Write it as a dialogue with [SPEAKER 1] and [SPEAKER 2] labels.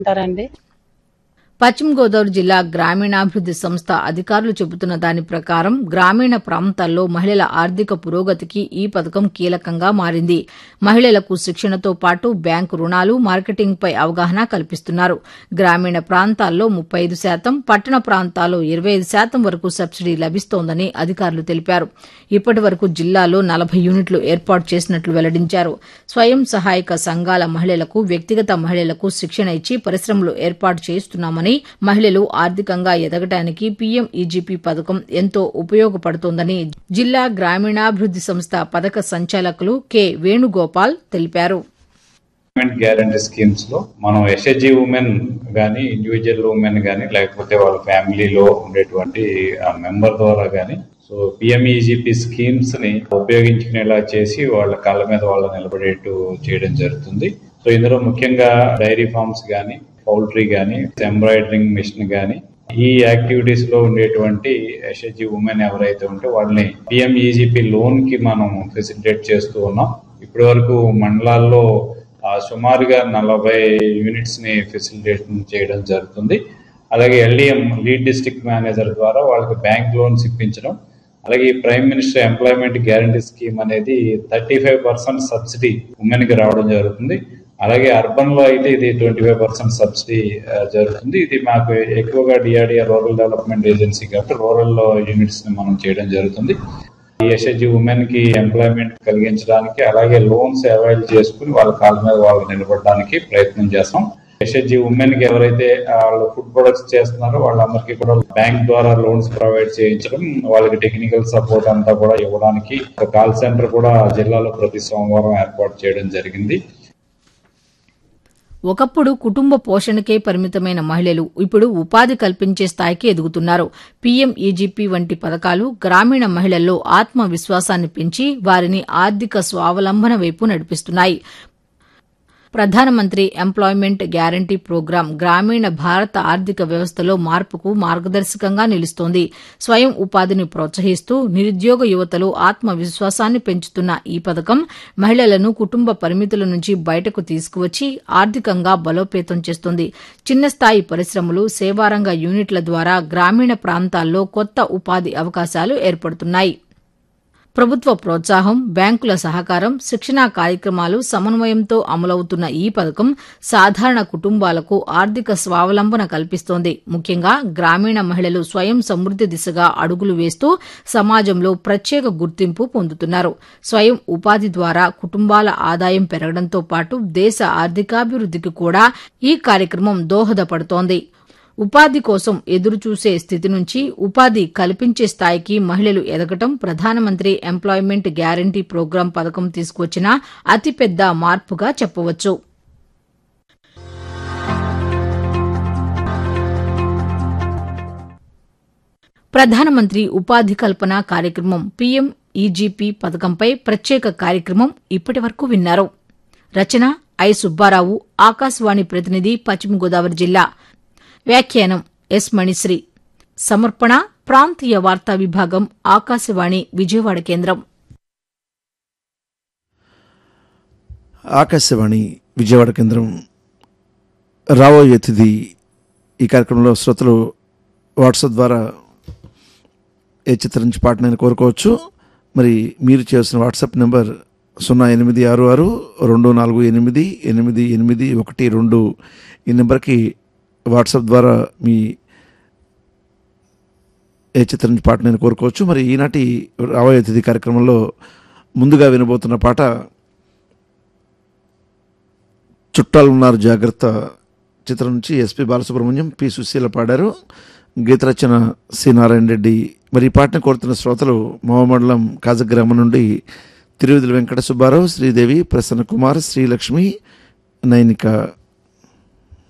[SPEAKER 1] అంటారండి
[SPEAKER 2] పశ్చిమ గోదావరి జిల్లా గ్రామీణాభివృద్ది సంస్థ అధికారులు చెబుతున్న దాని ప్రకారం గ్రామీణ ప్రాంతాల్లో మహిళల ఆర్థిక పురోగతికి ఈ పథకం కీలకంగా మారింది మహిళలకు శిక్షణతో పాటు బ్యాంకు రుణాలు మార్కెటింగ్పై అవగాహన కల్పిస్తున్నారు గ్రామీణ ప్రాంతాల్లో ముప్పై ఐదు శాతం పట్టణ ప్రాంతాల్లో ఇరవై ఐదు శాతం వరకు సబ్సిడీ లభిస్తోందని అధికారులు తెలిపారు ఇప్పటి వరకు జిల్లాలో నలభై యూనిట్లు ఏర్పాటు చేసినట్లు వెల్లడించారు స్వయం సహాయక సంఘాల మహిళలకు వ్యక్తిగత మహిళలకు శిక్షణ ఇచ్చి పరిశ్రమలు ఏర్పాటు చేస్తున్నామని మహిళలు ఆర్థికంగా ఎదగటానికి పీఎం ఈజీపీ పథకం ఎంతో ఉపయోగపడుతోందని జిల్లా గ్రామీణాభివృద్ది సంస్థ పథక సంచాలకులు కె వేణుగోపాల్ తెలిపారు
[SPEAKER 3] గవర్నమెంట్ గ్యారంటీ స్కీమ్స్ లో మనం ఎస్హెచ్జి ఉమెన్ గానీ ఇండివిజువల్ ఉమెన్ గానీ లేకపోతే వాళ్ళ ఫ్యామిలీలో ఉండేటువంటి మెంబర్ ద్వారా గానీ సో పిఎంఈజీపీ స్కీమ్స్ ని ఉపయోగించుకునేలా చేసి వాళ్ళ కాళ్ళ మీద వాళ్ళ నిలబడేట్టు చేయడం జరుగుతుంది సో ఇందులో ముఖ్యంగా డైరీ ఫార్మ్స్ గానీ పౌల్ట్రీ గానీ ఎంబ్రాయిడరింగ్ మిషన్ గానీ ఈ యాక్టివిటీస్ లో ఉండేటువంటి ఎస్హెచ్జి ఉమెన్ ఎవరైతే ఉంటే వాళ్ళని పిఎంఈజీపీ లోన్ కి మనం ఫెసిలిటేట్ చేస్తూ ఉన్నాం ఇప్పటి వరకు మండలాల్లో ఆ, సుమారుగా నలభై యూనిట్స్ ని ఫెసిలిటేషన్ చేయడం జరుగుతుంది అలాగే ఎల్డిఎం లీడ్ డిస్ట్రిక్ట్ మేనేజర్ ద్వారా వాళ్ళకి బ్యాంక్ లోన్స్ ఇప్పించడం అలాగే ఈ prime minister employment guarantee scheme అనేది thirty five percent subsidy women కి రావడం జరుగుతుంది అలాగే అర్బన్ లో అయితే ఇది ట్వంటీ ఫైవ్ పర్సెంట్ సబ్సిడీ ఆ, జరుగుతుంది ఇది మాకు ఎక్కువగా డిఆర్డిఆర్ రూరల్ డెవలప్మెంట్ ఏజెన్సీ కాబట్టి రూరల్ యూనిట్స్ ని మనం చేయడం జరుగుతుంది ఈ ఎస్హెచ్జి ఉమెన్ కి ఎంప్లాయ్మెంట్ కలిగించడానికి అలాగే లోన్స్ అవైల్ చేసుకుని వాళ్ళ కాళ్ళ మీద వాళ్ళు నిలబడడానికి ప్రయత్నం చేస్తాం ఎస్హెచ్జి ఉమెన్ కి ఎవరైతే ఆ, వాళ్ళు ఫుడ్ ప్రొడక్ట్స్ చేస్తున్నారో వాళ్ళందరికీ కూడా బ్యాంక్ ద్వారా లోన్స్ ప్రొవైడ్ చేయించడం వాళ్ళకి టెక్నికల్ సపోర్ట్ అంతా కూడా ఇవ్వడానికి ఒక కాల్ సెంటర్ కూడా జిల్లాలో ప్రతి సోమవారం ఏర్పాటు చేయడం జరిగింది
[SPEAKER 2] ఒకప్పుడు కుటుంబ పోషణకే పరిమితమైన మహిళలు ఇప్పుడు ఉపాధి కల్పించే స్థాయికి ఎదుగుతున్నారు పీఎం ఈజీపీ వంటి పథకాలు గ్రామీణ మహిళల్లో ఆత్మవిశ్వాసాన్ని పెంచి వారిని ఆర్థిక స్వావలంబన వైపు నడిపిస్తున్నాయి ప్రధానమంత్రి ఎంప్లాయ్మెంట్ గ్యారంటీ ప్రోగ్రాం గ్రామీణ భారత ఆర్థిక వ్యవస్థలో మార్పుకు మార్గదర్శకంగా నిలుస్తోంది స్వయం ఉపాధిని ప్రోత్సహిస్తూ నిరుద్యోగ యువతలో ఆత్మవిశ్వాసాన్ని పెంచుతున్న ఈ పథకం మహిళలను కుటుంబ పరిమితుల నుంచి బయటకు తీసుకువచ్చి ఆర్థికంగా బలోపేతం చేస్తుంది చిన్న స్థాయి పరిశ్రమలు సేవారంగ యూనిట్ల ద్వారా గ్రామీణ ప్రాంతాల్లో కొత్త ఉపాధి అవకాశాలు ఏర్పడుతున్నాయి ప్రభుత్వ ప్రోత్సాహం బ్యాంకుల సహకారం శిక్షణా కార్యక్రమాలు సమన్వయంతో అమలవుతున్న ఈ పథకం సాధారణ కుటుంబాలకు ఆర్థిక స్వావలంబన కల్పిస్తోంది ముఖ్యంగా గ్రామీణ మహిళలు స్వయం సమృద్ది దిశగా అడుగులు వేస్తూ సమాజంలో ప్రత్యేక గుర్తింపు పొందుతున్నారు స్వయం ఉపాధి ద్వారా కుటుంబాల ఆదాయం పెరగడంతో పాటు దేశ ఆర్థికాభివృద్దికి కూడా ఈ కార్యక్రమం దోహదపడుతోంది ఉపాధి కోసం ఎదురుచూసే స్థితి నుంచి ఉపాధి కల్పించే స్థాయికి మహిళలు ఎదగటం ప్రధానమంత్రి ఎంప్లాయ్మెంట్ గ్యారంటీ ప్రోగ్రాం పథకం తీసుకువచ్చిన అతిపెద్ద మార్పుగా చెప్పవచ్చు ప్రధానమంత్రి ఉపాధి కల్పన కార్యక్రమం పీఎం ఈజీపీ పథకంపై ప్రత్యేక కార్యక్రమం ఇప్పటి వరకు విన్నారు రచన ఐ సుబ్బారావు ఆకాశవాణి ప్రతినిధి పశ్చిమ గోదావరి జిల్లా వ్యాఖ్యానం ఎస్ మణిశ్రీ సమర్పణ ప్రాంతీయ వార్తా విభాగం ఆకాశవాణి విజయవాడ కేంద్రం
[SPEAKER 4] ఆకాశవాణి విజయవాడ కేంద్రం రాబోయే తిథి ఈ కార్యక్రమంలో శ్రోతలు వాట్సాప్ ద్వారా ఏ చిత్రం నుంచి పాటనైనా కోరుకోవచ్చు మరి మీరు చేయాల్సిన వాట్సాప్ నెంబర్ సున్నా ఎనిమిది ఆరు ఆరు రెండు నాలుగు ఎనిమిది ఎనిమిది ఎనిమిది ఒకటి రెండు ఈ నెంబర్కి వాట్సాప్ ద్వారా మీ ఏ చిత్రం నుంచి పాటనైనా కోరుకోవచ్చు మరి ఈనాటి రాబోయే తిథి కార్యక్రమంలో ముందుగా వినబోతున్న పాట చుట్టాలు ఉన్నారు జాగ్రత్త చిత్రం నుంచి ఎస్పి బాలసుబ్రహ్మణ్యం పి సుశీల పాడారు గీత రచన సి నారాయణ రెడ్డి మరి ఈ పాటను కోరుతున్న శ్రోతలు మోహమండలం కాజగ్రామం నుండి తిరువిధుల వెంకట సుబ్బారావు శ్రీదేవి ప్రసన్న కుమార్ శ్రీలక్ష్మి నైనిక